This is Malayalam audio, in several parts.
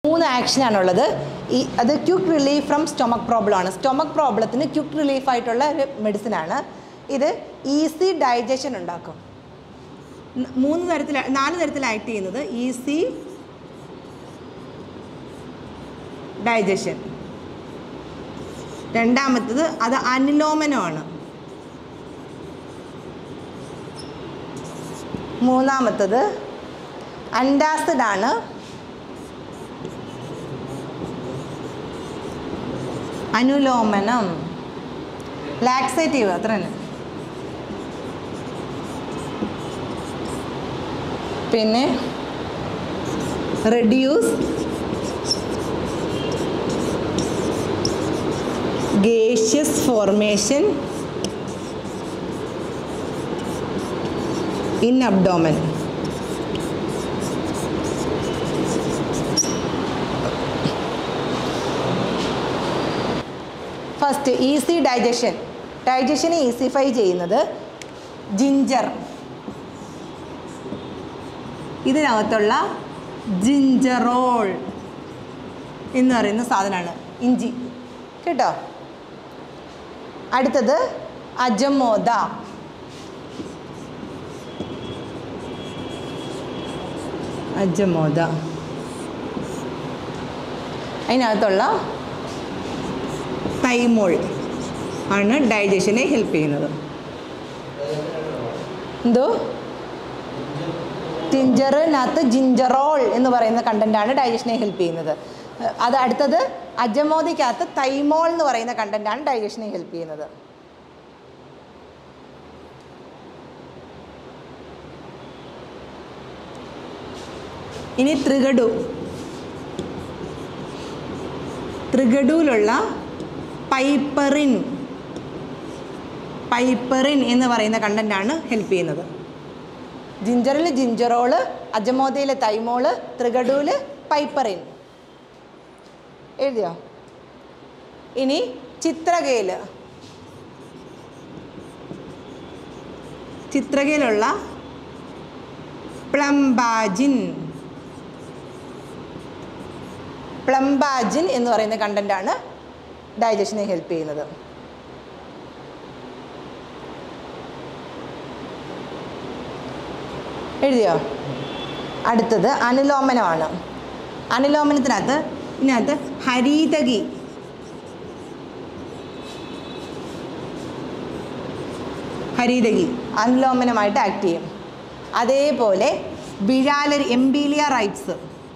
മൂന്ന് ആക്ഷനാണുള്ളത് ഈ അത് quick relief from stomach problem ആണ് സ്റ്റൊമക് പ്രോബ്ലത്തിന് ക്യുക്ക് റിലീഫ് ആയിട്ടുള്ള ഒരു മെഡിസിൻ ആണ് ഇത് ഈസി ഡൈജഷൻ ഉണ്ടാക്കും ന- മൂന്ന് തരത്തിൽ നാല് തരത്തിൽ ആക്ട് ചെയ്യുന്നത് ഈസി ഡൈജഷൻ രണ്ടാമത്തത് അത് അനിലോമനമാണ് മൂന്നാമത്തത് അൻഡാസിഡ് ആണ് അനുലോമനം ലാക്സേറ്റീവ് അത്ര തന്നെ പിന്നെ reduce gaseous formation in abdomen first easy digestion ഡൈജഷനെ ഈസിഫൈ ചെയ്യുന്നത് ജിഞ്ചർ ഇതിനകത്തുള്ള ജിഞ്ചറോൾ എന്ന് പറയുന്ന സാധനമാണ് ഇഞ്ചി കേട്ടോ അടുത്തത് അജമോദ അജമോദ അതിനകത്തുള്ള തൈമോൾ ആണ് ഡൈജഷനെ ഹെൽപ്പ് ചെയ്യുന്നത് എന്തോ ജിഞ്ചറിനകത്ത് ജിഞ്ചറോൾ എന്ന് പറയുന്ന കണ്ടൻ്റാണ് ഡൈജഷനെ ഹെൽപ്പ് ചെയ്യുന്നത് ഏഹ് അത് അടുത്തത് അജമോദിക്കകത്ത് തൈമോൾ എന്ന് പറയുന്ന കണ്ടൻ്റാണ് ഡൈജഷനെ ഹെൽപ്പ് ചെയ്യുന്നത് ഇനി ത്രികടു ത്രികടുവിലുള്ള പൈപ്പറിൻ പൈപ്പറിൻ എന്ന് പറയുന്ന കണ്ടൻ്റാണ് ഹെൽപ്പ് ചെയ്യുന്നത് ജിഞ്ചറിൽ ജിഞ്ചറോള് അജമോദയിൽ തൈമോള് ത്രികടൂല് പൈപ്പറിൻ എഴുതിയോ ഇനി ചിത്രകേല് ചിത്രകയിലുള്ള പ്ലംബാജിൻ പ്ലംബാജിൻ എന്ന് പറയുന്ന കണ്ടൻ്റാണ് ഡൈജഷനെ ഹെൽപ്പ് ചെയ്യുന്നത് എഴുതിയോ അടുത്തത് അനുലോമനമാണ് അനുലോമനത്തിനകത്ത് ഇതിനകത്ത് ഹരീതകി ഹരീതകി അനുലോമനമായിട്ട് ആക്ട് ചെയ്യും അതേപോലെ ബിഴാലരി എംബീലിയ റൈറ്റ്സ്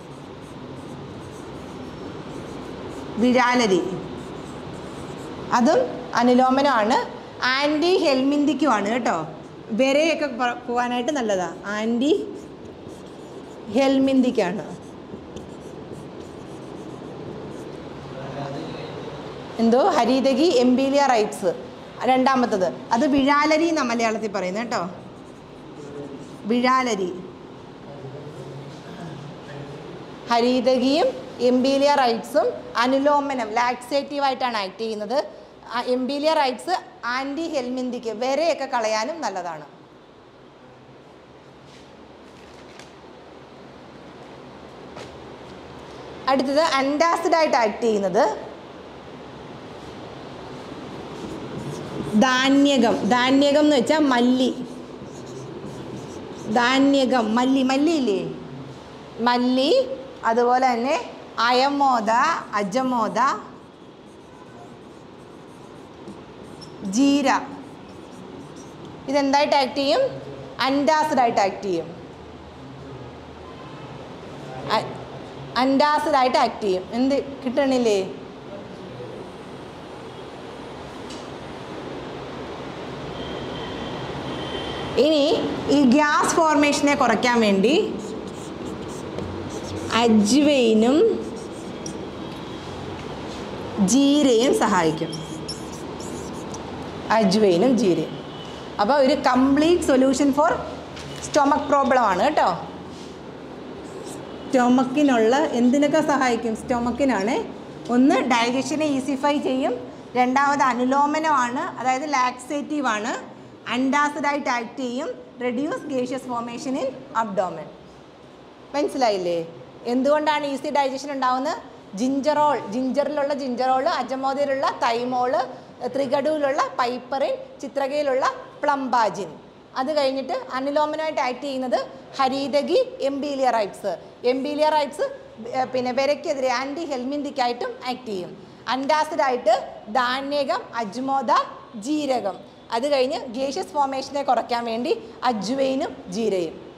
വിഴാലരി അതും അനുലോമനമാണ് ആൻറ്റി ഹെൽമിന്തിക്കുമാണ് കേട്ടോ വരെയൊക്കെ പ- പോകാനായിട്ട് നല്ലതാണ് ആൻറ്റി ഹെൽമിന്തിക്കാണ് എന്തോ ഹരിതകി എംബീലിയ റൈറ്റ്സ് രണ്ടാമത്തത് അത് വിഴാലരി എന്നാണ് മലയാളത്തിൽ പറയുന്നത് കേട്ടോ വിഴാലരി ഹരിതകിയും എംബീലിയ റൈറ്റ്സും അനുലോമനം ലാക്സേറ്റീവ് ആയിട്ടാണ് ആക്ട് ചെയ്യുന്നത് എംബീലിയ റൈറ്റ്സ് ആൻറ്റി ഹെൽമിന്തിക്ക് വരെയൊക്കെ കളയാനും നല്ലതാണ് അടുത്തത് അൻറ്റാസിഡായിട്ട് ആക്ട് ചെയ്യുന്നത് ധാന്യകം ധാന്യകം എന്ന് വെച്ചാൽ മല്ലി ധാന്യകം മല്ലി മല്ലി ഇല്ലേ മല്ലി അതുപോലെ തന്നെ അയമോദ അജമോദ ജീര ഇതെന്തായിട്ട് ആക്ട് ചെയ്യും അൻറ്റാസിഡായിട്ട് ആക്ട് ചെയ്യും അൻറ്റാസിഡായിട്ട് ആക്ട് ചെയ്യും എന്ത് കിട്ടണില്ലേ ഇനി ഈ ഗ്യാസ് ഫോർമേഷനെ കുറയ്ക്കാൻ വേണ്ടി അജ്വൈനും ജീരയും സഹായിക്കും അജ്വൈനും ജീരയും അപ്പോൾ ഒരു complete solution for stomach problem ആണ് കേട്ടോ സ്റ്റൊമക്കിനുള്ള എന്തിനൊക്കെ സഹായിക്കും സ്റ്റൊമക്കിനാണ് ഒന്ന് ഡൈജഷനെ ഈസിഫൈ ചെയ്യും രണ്ടാമത് അനുലോമനമാണ് അതായത് ലാക്സേറ്റീവ് ആണ് അൻഡാസിഡായിട്ട് ആക്ട് ചെയ്യും reduce gaseous formation in abdomen മനസ്സിലായില്ലേ എന്തുകൊണ്ടാണ് ഈസി ഡൈജഷൻ ഉണ്ടാവുന്നത് ജിഞ്ചറോൾ ജിഞ്ചറിലുള്ള ജിഞ്ചറോൾ അജമോദയിലുള്ള തൈമോള് ത്രികടുവിലുള്ള പൈപ്പറിൻ ചിത്രകയിലുള്ള പ്ലംബാജിൻ അത് കഴിഞ്ഞിട്ട് അനിലോമനായിട്ട് ആക്ട് ചെയ്യുന്നത് ഹരീതകി എംബീലിയ റൈറ്റ്സ് എംബീലിയ റൈറ്റ്സ് പിന്നെ വിരയ്ക്കെതിരെ ആൻറ്റി ഹെൽമിന്തിക്കായിട്ടും ആക്ട് ചെയ്യും അൻറ്റാസിഡായിട്ട് ധാന്യകം അജ്മോദ ജീരകം അത് കഴിഞ്ഞ് ഗേഷ്യസ് ഫോമേഷനെ കുറയ്ക്കാൻ വേണ്ടി അജ്വൈനും ജീരയും